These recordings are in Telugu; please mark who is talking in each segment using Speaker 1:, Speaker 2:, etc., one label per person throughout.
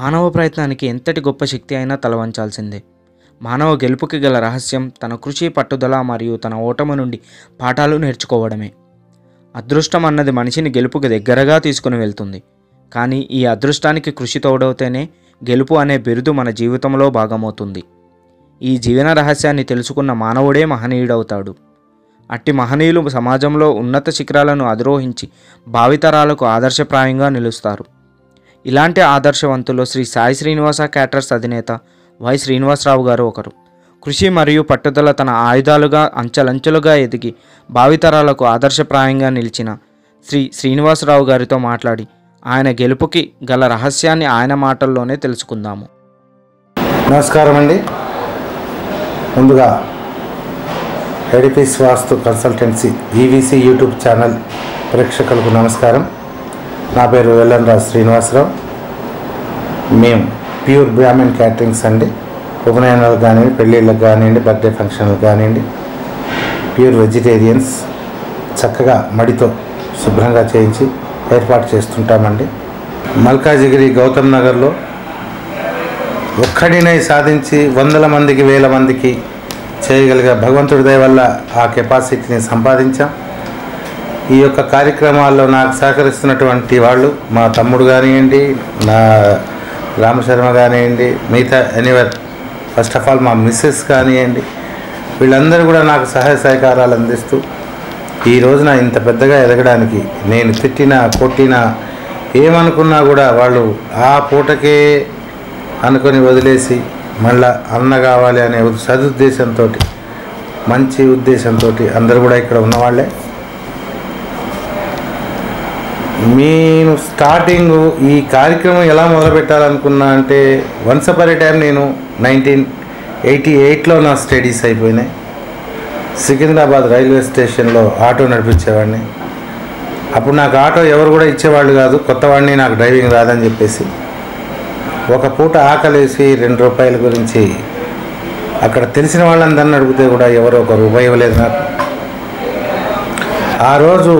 Speaker 1: మానవ ప్రయత్నానికి ఎంతటి గొప్ప శక్తి అయినా తలవంచాల్సిందే మానవ గెలుపుకి గల రహస్యం తన కృషి పట్టుదల మరియు తన ఓటమి నుండి పాఠాలు నేర్చుకోవడమే అదృష్టం అన్నది మనిషిని గెలుపుకి దగ్గరగా తీసుకుని వెళ్తుంది కానీ ఈ అదృష్టానికి కృషి తోడవుతేనే గెలుపు అనే బిరుదు మన జీవితంలో భాగమవుతుంది ఈ జీవన రహస్యాన్ని తెలుసుకున్న మానవుడే మహనీయుడవుతాడు అట్టి మహనీయులు సమాజంలో ఉన్నత శిఖరాలను అధిరోహించి భావితరాలకు ఆదర్శప్రాయంగా నిలుస్తారు ఇలాంటి ఆదర్శవంతులు శ్రీ సాయి శ్రీనివాస క్యాటర్స్ అధినేత వై శ్రీనివాసరావు గారు ఒకరు కృషి మరియు పట్టుదల తన ఆయుధాలుగా అంచెలంచెలుగా ఎదిగి భావితరాలకు ఆదర్శప్రాయంగా నిలిచిన శ్రీ శ్రీనివాసరావు గారితో మాట్లాడి ఆయన గెలుపుకి గల రహస్యాన్ని ఆయన మాటల్లోనే తెలుసుకుందాము
Speaker 2: నమస్కారం అండి ముందుగా Edifice Vastu consultancy EVC YouTube channel ప్రేక్షకులకు నమస్కారం నా పేరు వెల్లంరాజు శ్రీనివాసరావు మేము ప్యూర్ బ్రాహ్మణ్ క్యాటరింగ్స్ అండి ఉపనయనాలకు కానివ్వండి పెళ్ళిళ్ళకి కానివ్వండి బర్త్డే ఫంక్షన్లకు కానివ్వండి ప్యూర్ వెజిటేరియన్స్ చక్కగా మడితో శుభ్రంగా చేయించి ఏర్పాటు చేస్తుంటామండి మల్కాజిగిరి గౌతమ్ నగర్లో ఒక్కడినై సాధించి వందల మందికి వేల మందికి చేయగలిగే భగవంతుడి దయ వల్ల ఆ కెపాసిటీని సంపాదించాం ఈ యొక్క కార్యక్రమాల్లో నాకు సహకరిస్తున్నటువంటి వాళ్ళు మా తమ్ముడు కానివ్వండి నా రామశర్మ కానివ్వండి మిగతా ఎనీవర్ ఫస్ట్ ఆఫ్ ఆల్ మా మిస్సెస్ కానివ్వండి వీళ్ళందరూ కూడా నాకు సహాయ సహకారాలు అందిస్తూ ఈ రోజున ఇంత పెద్దగా ఎదగడానికి నేను తిట్టినా కొట్టినా ఏమనుకున్నా కూడా వాళ్ళు ఆ పూటకే అనుకొని వదిలేసి మళ్ళా అన్న కావాలి అనే ఉద్- సదుద్దేశంతో మంచి ఉద్దేశంతో అందరూ కూడా ఇక్కడ ఉన్నవాళ్ళే నేను స్టార్టింగ్ ఈ కార్యక్రమం ఎలా మొదలు పెట్టాలనుకున్నా అంటే వన్స్ అపర్ ఏ టైం నేను నైన్టీన్ ఎయిటీ ఎయిట్లో నా స్టడీస్ అయిపోయినాయి సికింద్రాబాద్ రైల్వే స్టేషన్లో ఆటో నడిపించేవాడిని అప్పుడు నాకు ఆటో ఎవరు కూడా ఇచ్చేవాళ్ళు కాదు కొత్తవాడిని నాకు డ్రైవింగ్ రాదని చెప్పేసి ఒక పూట ఆకలేసి రెండు రూపాయల గురించి అక్కడ తెలిసిన వాళ్ళందరిని అడిగితే కూడా ఎవరో ఒక రూపాయి ఇవ్వలేదు నాకు ఆ రోజు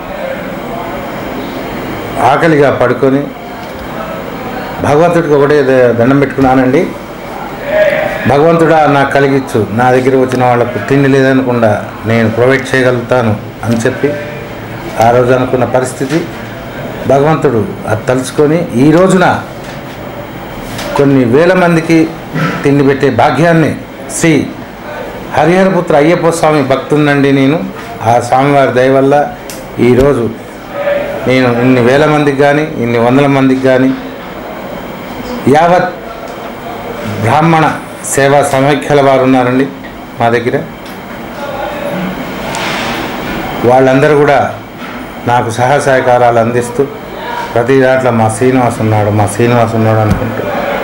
Speaker 2: ఆకలిగా పడుకొని భగవంతుడికి ఒకటే ద- దండం పెట్టుకున్నానండి భగవంతుడా నాకు కలిగించు నా దగ్గర వచ్చిన వాళ్ళకు తిండి లేదనకుండా నేను ప్రొవైడ్ చేయగలుగుతాను అని చెప్పి ఆ రోజు అనుకున్న పరిస్థితి భగవంతుడు అది తలుచుకొని ఈ రోజున కొన్ని వేల మందికి తిండి పెట్టే భాగ్యాన్ని శ్రీ హరిహరపుత్ర అయ్యప్ప స్వామి భక్తుండండి నేను ఆ స్వామివారి దయ వల్ల ఈరోజు నేను ఇన్ని వేల మందికి కానీ ఇన్ని వందల మందికి కానీ యావత్ బ్రాహ్మణ సేవా సమైక్యల వారు ఉన్నారండి మా దగ్గర వాళ్ళందరూ కూడా నాకు సహాయ సహకారాలు అందిస్తూ ప్రతి దాంట్లో మా శ్రీనివాస్ ఉన్నాడు మా శ్రీనివాస్ ఉన్నాడు అనుకుంటూ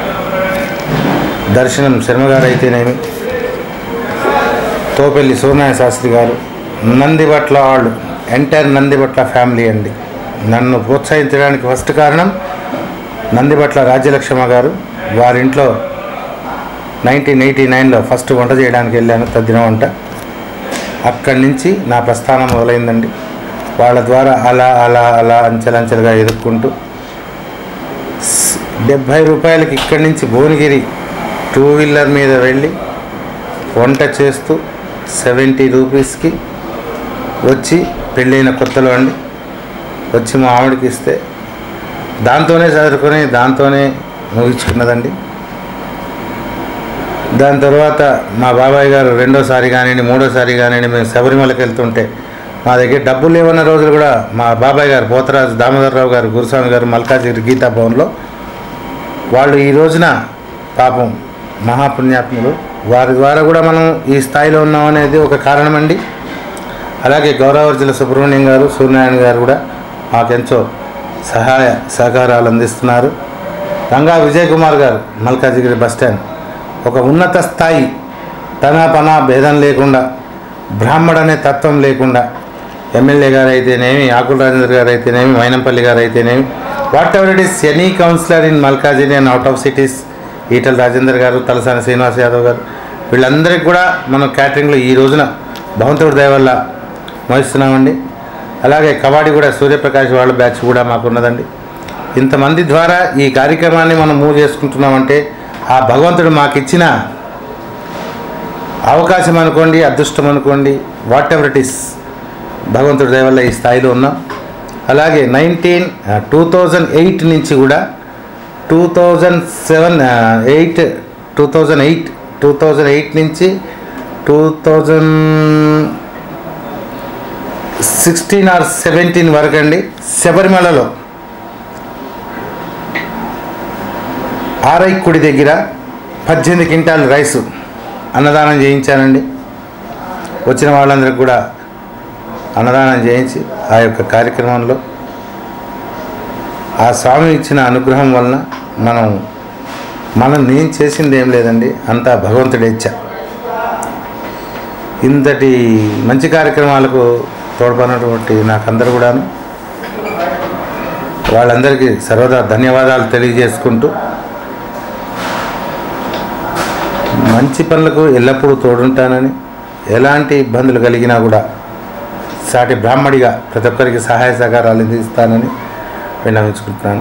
Speaker 2: దర్శనం శర్మగారు అయితేనేమి తోపెల్లి సూర్యనారాయణ శాస్త్రి గారు నందిబట్ల వాళ్ళు ఎంటైర్ నందిబట్ల ఫ్యామిలీ అండి నన్ను ప్రోత్సహించడానికి ఫస్ట్ కారణం నందిబట్ల రాజ్యలక్ష్మ గారు వారింట్లో నైన్టీన్ ఎయిటీ నైన్లో ఫస్ట్ వంట చేయడానికి వెళ్ళాను తద్దిన వంట అక్కడి నుంచి నా ప్రస్థానం మొదలైందండి వాళ్ళ ద్వారా అలా అలా అలా అంచెలంచెలుగా ఎదుర్కొంటూ స్- డెబ్భై రూపాయలకి ఇక్కడి నుంచి భువనగిరి టూ వీలర్ మీద వెళ్ళి వంట చేస్తూ సెవెంటీ రూపీస్కి వచ్చి పెళ్ళైన కొత్తలో అండి వచ్చి మా ఆవిడకి ఇస్తే దాంతోనే చదువుకొని దాంతోనే ముగించుకున్నదండి దాని తర్వాత మా బాబాయ్ గారు రెండోసారి కానివ్వండి మూడోసారి కానివ్వండి మేము శబరిమలకి వెళ్తుంటే మా దగ్గర డబ్బులు లేవన్న రోజులు కూడా మా బాబాయ్ గారు పోతరాజు దామోదరరావు గారు గురుస్వామి గారు మల్కాజిగిరి గీతా భవన్లో వాళ్ళు ఈ రోజున పాపం మహాపుణ్యాత్ములు వారి ద్వారా కూడా మనం ఈ స్థాయిలో ఉన్నాం అనేది ఒక కారణం అండి అలాగే గౌరవర్జుల సుబ్రహ్మణ్యం గారు సూర్యనారాయణ గారు కూడా మాకెంతో సహాయ సహకారాలు అందిస్తున్నారు రంగా విజయ్ కుమార్ గారు మల్కాజిగిరి బస్ స్టాండ్ ఒక ఉన్నత స్థాయి తన పన భేదం లేకుండా బ్రాహ్మణ అనే తత్వం లేకుండా ఎమ్మెల్యే గారు అయితేనేమి ఆకుల రాజేంద్ర గారు అయితేనేమి మైనంపల్లి గారు అయితేనేమి whatever it is any councillor in Malkajgiri and out of cities Etela Rajender గారు తలసాని శ్రీనివాస్ యాదవ్ గారు వీళ్ళందరికీ కూడా మనం క్యాటరింగ్లో ఈ రోజున భగవంతుడి దయ వల్ల మోయిస్తున్నామండి అలాగే కబడ్డీ కూడా సూర్యప్రకాష్ వాళ్ళ బ్యాచ్ కూడా మాకు ఉన్నదండి ఇంతమంది ద్వారా ఈ కార్యక్రమాన్ని మనం మూవ్ చేసుకుంటున్నామంటే ఆ భగవంతుడు మాకు ఇచ్చిన అవకాశం అనుకోండి అదృష్టం అనుకోండి వాట్ ఎవర్ ఇట్ ఈస్ భగవంతుడి దయ వల్ల ఈ స్థాయిలో ఉన్నాం అలాగే నైన్టీన్ టూ థౌజండ్ ఎయిట్ నుంచి కూడా two thousand seven eight two thousand eight two thousand eight నుంచి two thousand sixteen or seventeen వరకు అండి శబరిమలలో ఆర్ఐ కుడి దగ్గర పద్దెనిమిది క్వింటాల్ రైసు అన్నదానం చేయించానండి వచ్చిన వాళ్ళందరికీ కూడా అన్నదానం చేయించి ఆ యొక్క కార్యక్రమంలో ఆ స్వామి ఇచ్చిన అనుగ్రహం వలన మనం మనం నేను చేసింది ఏం లేదండి అంతా భగవంతుడి ఇచ్చ ఇంతటి మంచి కార్యక్రమాలకు తోడ్పడినటువంటి నాకందరూ కూడాను వాళ్ళందరికీ సర్వదా ధన్యవాదాలు తెలియజేసుకుంటూ మంచి పనులకు ఎల్లప్పుడూ తోడుంటానని ఎలాంటి ఇబ్బందులు కలిగినా కూడా సాటి బ్రాహ్మడిగా ప్రతి ఒక్కరికి సహాయ సహకారాలు అందిస్తానని విన్నవించుకుంటున్నాను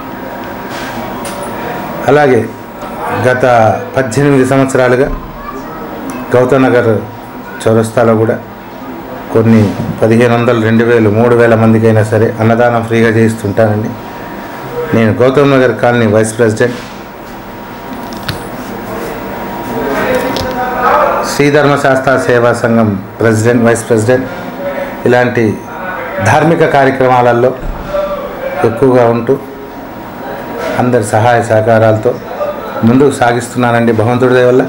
Speaker 2: అలాగే గత పద్దెనిమిది సంవత్సరాలుగా గౌతమ్ నగర్ చౌరస్తాలో కూడా కొన్ని పదిహేను వందలు రెండు వేలు మూడు వేల మందికైనా సరే అన్నదానం ఫ్రీగా చేయిస్తుంటానండి నేను Gautam Nagar colony vice president Sri Dharmasastra Seva సంఘం ప్రెసిడెంట్ వైస్ ప్రెసిడెంట్ ఇలాంటి ధార్మిక కార్యక్రమాలలో ఎక్కువగా ఉంటూ అందరి సహాయ సహకారాలతో ముందుకు సాగిస్తున్నానండి భగవంతుడి దయ వల్ల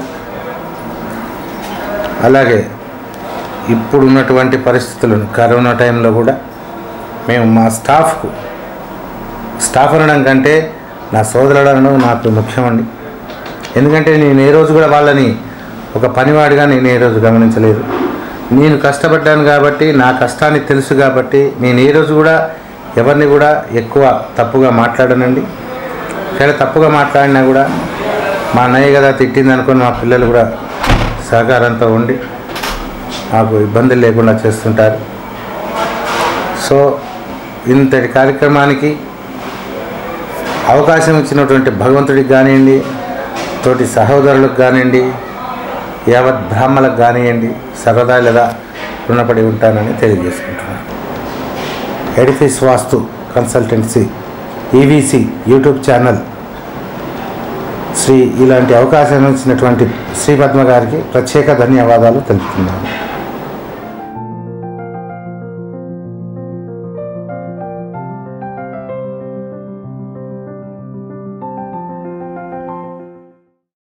Speaker 2: అలాగే ఇప్పుడు ఉన్నటువంటి పరిస్థితులను కరోనా టైంలో కూడా మేము మా స్టాఫ్కు స్టాఫ్ అనడం కంటే నా సోదరుడు అనడం నాకు ముఖ్యమండి ఎందుకంటే నేను ఏ రోజు కూడా వాళ్ళని ఒక పనివాడిగా నేను ఏ రోజు గమనించలేదు నేను కష్టపడ్డాను కాబట్టి నా కష్టాన్ని తెలుసు కాబట్టి నేను ఏ రోజు కూడా ఎవరిని కూడా ఎక్కువ తప్పుగా మాట్లాడనండి ఒకవేళ తప్పుగా మాట్లాడినా కూడా మా అన్నయ్య కదా తిట్టింది అనుకుని మా పిల్లలు కూడా సహకారంతో ఉండి మాకు ఇబ్బందులు లేకుండా చేస్తుంటారు సో ఇంతటి కార్యక్రమానికి అవకాశం ఇచ్చినటువంటి భగవంతుడికి కానివ్వండి తోటి సహోదరులకు కానివ్వండి యావత్ బ్రాహ్మలకు కానివ్వండి సర్వదా లేదా రుణపడి ఉంటానని తెలియజేసుకుంటున్నాను Edifice Vastu consultancy EVC YouTube channel Sri ఇలాంటి అవకాశం ఇచ్చినటువంటి శ్రీ పద్మ గారికి ప్రత్యేక ధన్యవాదాలు తెలుపుతున్నాను